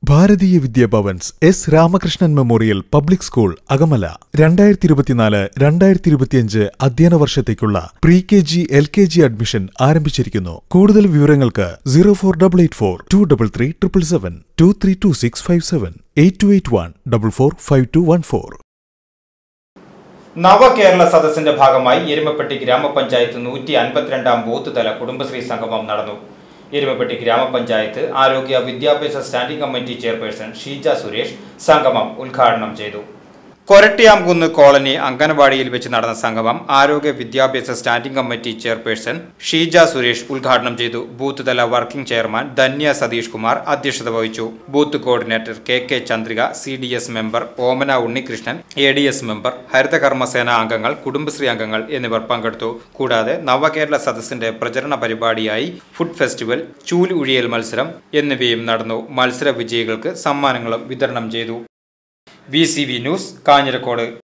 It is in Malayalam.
ഭാരതീയ Vidya Bhavan's S Ramakrishnan memorial public school Akamala രണ്ടായിരത്തി ഇരുപത്തിനാല് രണ്ടായിരത്തി ഇരുപത്തിയഞ്ച് അധ്യയന വർഷത്തേക്കുള്ള pre K G L K G admission ആരംഭിച്ചിരിക്കുന്നു കൂടുതൽ വിവരങ്ങൾക്ക് zero four double eight four two double three triple seven two three two six five seven eight two eight one double four five two one four Nava Kerala സദസ്സിന്റെ ഭാഗമായി എരുമപ്പെട്ടി ഗ്രാമപഞ്ചായത്ത് നൂറ്റി അൻപത്തിരണ്ടാം ബൂത്ത് തല കുടുംബശ്രീ സംഗമം നടന്നു എരുമപ്പെട്ടി ഗ്രാമപഞ്ചായത്ത് ആരോഗ്യ വിദ്യാഭ്യാസ standing committee chairperson Sheeja Suresh സംഗമം ഉദ്ഘാടനം ചെയ്തു കൊരട്ടിയാംകുന്ന് കോളനി അംഗനവാടിയിൽ വെച്ച് നടന്ന സംഗമം ആരോഗ്യ വിദ്യാഭ്യാസ standing committee chairperson Sheeja Suresh ഉദ്ഘാടനം ചെയ്തു ബൂത്ത് തല വർക്കിംഗ് ചെയർമാൻ ധന്യ സതീഷ് കുമാർ അധ്യക്ഷത വഹിച്ചു booth coordinator K K Chandrika C D S member Omana Unnikrishnan A D S member ഹരിതകർമ്മസേന അംഗങ്ങൾ കുടുംബശ്രീ അംഗങ്ങൾ എന്നിവർ പങ്കെടുത്തു കൂടാതെ നവകേരള സദസ്സിന്റെ പ്രചരണ പരിപാടിയായി ഫുഡ് ഫെസ്റ്റിവൽ ചൂൽ ഉഴിയൽ മത്സരം എന്നിവയും നടന്നു മത്സര വിജയികൾക്ക് സമ്മാനങ്ങളും വിതരണം ചെയ്തു V C V news Kanjirakode